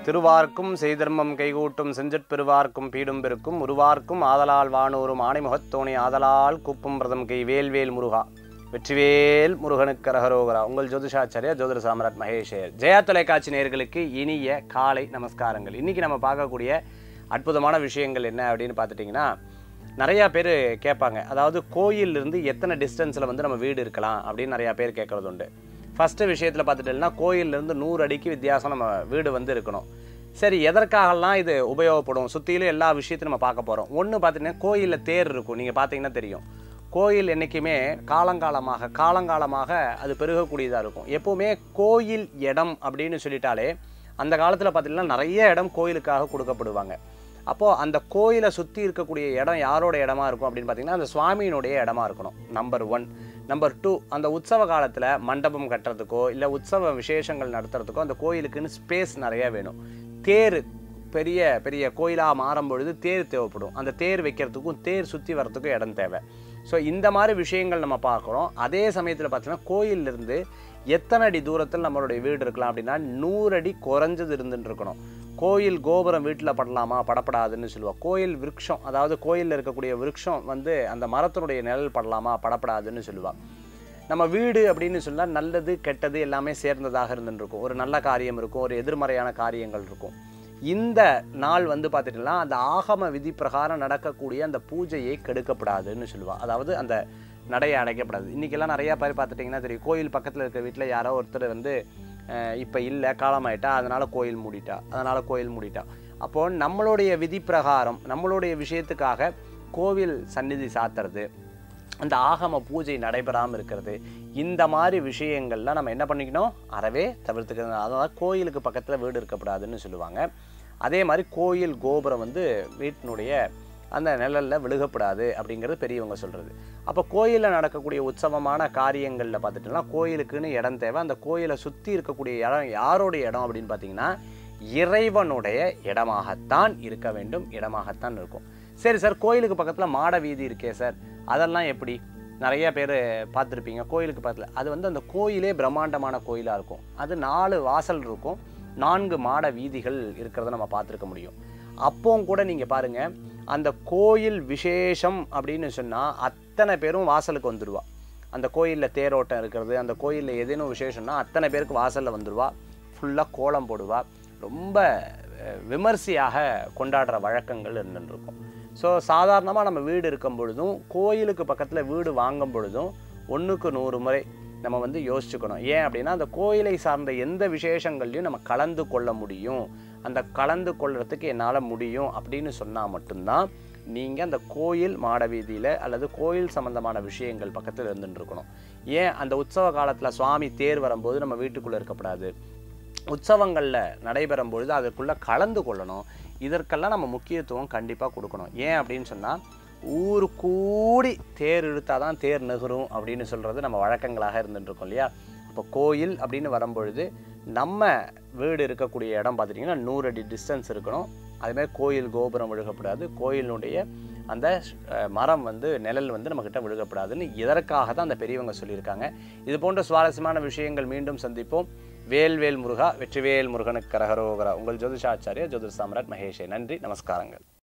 திருவார்க்கும் செய்தர்மம் கைகூட்டும் செஞ்சற் பெருவார்க்கும் பீடும் பெருக்கும் உருவார்க்கும் ஆதலால் வானூரும் ஆணைமுகத்தோணி ஆதலால் கூப்பும் பிரதம் கை வேல்வேல் முருகா வெற்றிவேல் முருகனுக்கு ரகரோகரா உங்கள் ஜோதிஷாச்சாரியா ஜோதிட சாம்ராட் மகேஷர் ஜெயா தொலைக்காட்சி நேயர்களுக்கு இனிய காலை நமஸ்காரங்கள் இன்னைக்கு நம்ம பார்க்கக்கூடிய அற்புதமான விஷயங்கள் என்ன அப்படின்னு பார்த்துட்டிங்கன்னா நிறையா பேர் கேட்பாங்க அதாவது கோயிலிருந்து எத்தனை டிஸ்டன்ஸில் வந்து நம்ம வீடு இருக்கலாம் அப்படின்னு நிறையா பேர் கேட்குறது உண்டு ஃபஸ்ட்டு விஷயத்தில் பார்த்துட்டோம்னா கோயிலிருந்து நூறு அடிக்கு வித்தியாசம் நம்ம வீடு வந்து இருக்கணும் சரி எதற்காகலாம் இது உபயோகப்படும் சுற்றிலும் எல்லா விஷயத்தையும் நம்ம பார்க்க போகிறோம் ஒன்று பார்த்தீங்கன்னா கோயிலில் தேர் இருக்கும் நீங்கள் பார்த்தீங்கன்னா தெரியும் கோயில் என்றைக்குமே காலங்காலமாக காலங்காலமாக அது பெருகக்கூடியதாக இருக்கும் எப்போவுமே கோயில் இடம் அப்படின்னு சொல்லிட்டாலே அந்த காலத்தில் பார்த்தீங்கன்னா நிறைய இடம் கோயிலுக்காக கொடுக்கப்படுவாங்க அப்போது அந்த கோயிலை சுற்றி இருக்கக்கூடிய இடம் யாரோட இடமா இருக்கும் அப்படின்னு பார்த்தீங்கன்னா அந்த சுவாமியினுடைய இடமா இருக்கணும் நம்பர் ஒன் நம்பர் டூ அந்த உற்சவ காலத்தில் மண்டபம் கட்டுறதுக்கோ இல்லை உற்சவ விசேஷங்கள் நடத்துறதுக்கோ அந்த கோயிலுக்குன்னு ஸ்பேஸ் நிறைய வேணும் தேர் பெரிய பெரிய கோயிலாக மாறும் பொழுது தேர் தேவைப்படும் அந்த தேர் வைக்கிறதுக்கும் தேர் சுற்றி வரத்துக்கும் இடம் தேவை ஸோ இந்த மாதிரி விஷயங்கள் நம்ம பார்க்குறோம் அதே சமயத்தில் பார்த்தீங்கன்னா கோயிலிருந்து எத்தனை அடி தூரத்தில் நம்மளுடைய வீடு இருக்கலாம் அப்படின்னா நூறு அடி குறைஞ்சது இருந்துட்டு இருக்கணும் கோயில் கோபுரம் வீட்டில் படலாமா படப்படாதுன்னு சொல்லுவாள் கோயில் விருட்சம் அதாவது கோயிலில் இருக்கக்கூடிய விருட்சம் வந்து அந்த மரத்தினுடைய நிழல் படலாமா படப்படாதுன்னு சொல்லுவாள் நம்ம வீடு அப்படின்னு சொன்னால் நல்லது கெட்டது எல்லாமே சேர்ந்ததாக இருந்துட்டு இருக்கும் ஒரு நல்ல காரியம் இருக்கும் ஒரு எதிர்மறையான காரியங்கள் இருக்கும் இந்த நாள் வந்து பார்த்துட்டீங்கன்னா அந்த ஆகம விதி பிரகாரம் நடக்கக்கூடிய அந்த பூஜையை கெடுக்கப்படாதுன்னு சொல்லுவாள் அதாவது அந்த நடையை அடைக்கப்படாது இன்றைக்கெல்லாம் நிறையா பேர் பார்த்துட்டிங்கன்னா தெரியும் கோயில் பக்கத்தில் இருக்க வீட்டில் யாரோ ஒருத்தர் வந்து இப்போ இல்லை காலமாயிட்டா அதனால் கோயில் மூடிட்டா அதனால் கோயில் மூடிட்டா அப்போது நம்மளுடைய விதி பிரகாரம் நம்மளுடைய விஷயத்துக்காக கோவில் சந்நிதி சாத்துறது அந்த ஆகம பூஜை நடைபெறாமல் இருக்கிறது இந்த மாதிரி விஷயங்கள்லாம் நம்ம என்ன பண்ணிக்கணும் அறவே தவிர்த்துக்கணும் அதாவது கோயிலுக்கு பக்கத்தில் வீடு இருக்கக்கூடாதுன்னு சொல்லுவாங்க அதே மாதிரி கோயில் கோபுரம் வந்து வீட்டினுடைய அந்த நிழலில் விழுகப்படாது அப்படிங்கிறது பெரியவங்க சொல்கிறது அப்போ கோயிலில் நடக்கக்கூடிய உற்சவமான காரியங்களில் பார்த்துட்டோம்னா கோயிலுக்குன்னு இடம் தேவை அந்த கோயிலை சுற்றி இருக்கக்கூடிய இடம் யாரோடைய இடம் அப்படின்னு பார்த்தீங்கன்னா இறைவனுடைய இடமாகத்தான் இருக்க வேண்டும் இடமாகத்தான் இருக்கும் சரி சார் கோயிலுக்கு பக்கத்தில் மாட வீதி இருக்கே சார் அதெல்லாம் எப்படி நிறைய பேர் பார்த்துருப்பீங்க கோயிலுக்கு பக்கத்தில் அது வந்து அந்த கோயிலே பிரம்மாண்டமான கோயிலாக இருக்கும் அது நாலு வாசல் இருக்கும் நான்கு மாட வீதிகள் இருக்கிறத நம்ம பார்த்துருக்க முடியும் அப்போவும் கூட நீங்கள் பாருங்கள் அந்த கோயில் விசேஷம் அப்படின்னு சொன்னால் அத்தனை பேரும் வாசலுக்கு வந்துடுவா அந்த கோயிலில் தேரோட்டம் இருக்கிறது அந்த கோயிலில் ஏதேனும் விசேஷம்னா அத்தனை பேருக்கு வாசலில் வந்துடுவா ஃபுல்லாக கோலம் போடுவா ரொம்ப விமர்சையாக கொண்டாடுற வழக்கங்கள் இருந்துருக்கும் ஸோ சாதாரணமாக நம்ம வீடு இருக்கும் பொழுதும் கோயிலுக்கு பக்கத்தில் வீடு வாங்கும் பொழுதும் ஒன்றுக்கு நூறு முறை நம்ம வந்து யோசிச்சுக்கணும் ஏன் அப்படின்னா அந்த கோயிலை சார்ந்த எந்த விசேஷங்கள்லையும் நம்ம கலந்து கொள்ள முடியும் அந்த கலந்து கொள்றதுக்கு என்னால் முடியும் அப்படின்னு சொன்னால் மட்டும்தான் நீங்கள் அந்த கோயில் மாட வீதியில் அல்லது கோயில் சம்மந்தமான விஷயங்கள் பக்கத்தில் இருந்துட்டு இருக்கணும் ஏன் அந்த உற்சவ காலத்தில் சுவாமி தேர் வரும்போது நம்ம வீட்டுக்குள்ளே இருக்கக்கூடாது உற்சவங்களில் நடைபெறும் பொழுது அதற்குள்ளே கலந்து கொள்ளணும் இதற்கெல்லாம் நம்ம முக்கியத்துவம் கண்டிப்பாக கொடுக்கணும் ஏன் அப்படின்னு சொன்னால் ஊர் கூடி தேர் இழுத்தால் தான் தேர் நெகரும் அப்படின்னு சொல்கிறது நம்ம வழக்கங்களாக இருந்துட்டு இருக்கோம் இல்லையா இப்போ கோயில் அப்படின்னு வரும்பொழுது நம்ம வீடு இருக்கக்கூடிய இடம் பார்த்துட்டிங்கன்னா நூறு அடி டிஸ்டன்ஸ் இருக்கணும் அதுமாதிரி கோயில் கோபுரம் விழுகப்படாது கோயிலினுடைய அந்த மரம் வந்து நிழல் வந்து நம்மக்கிட்ட விழுகப்படாதுன்னு இதற்காக தான் அந்த பெரியவங்க சொல்லியிருக்காங்க இது போன்ற சுவாரஸ்யமான விஷயங்கள் மீண்டும் சந்திப்போம் வேல்வேல் முருகா வெற்றிவேல் முருகனுக்கு கரகரோகரா உங்கள் ஜோதிஷாச்சாரியா ஜோதிஷ் சாம்ராட் மகேஷே நன்றி நமஸ்காரங்கள்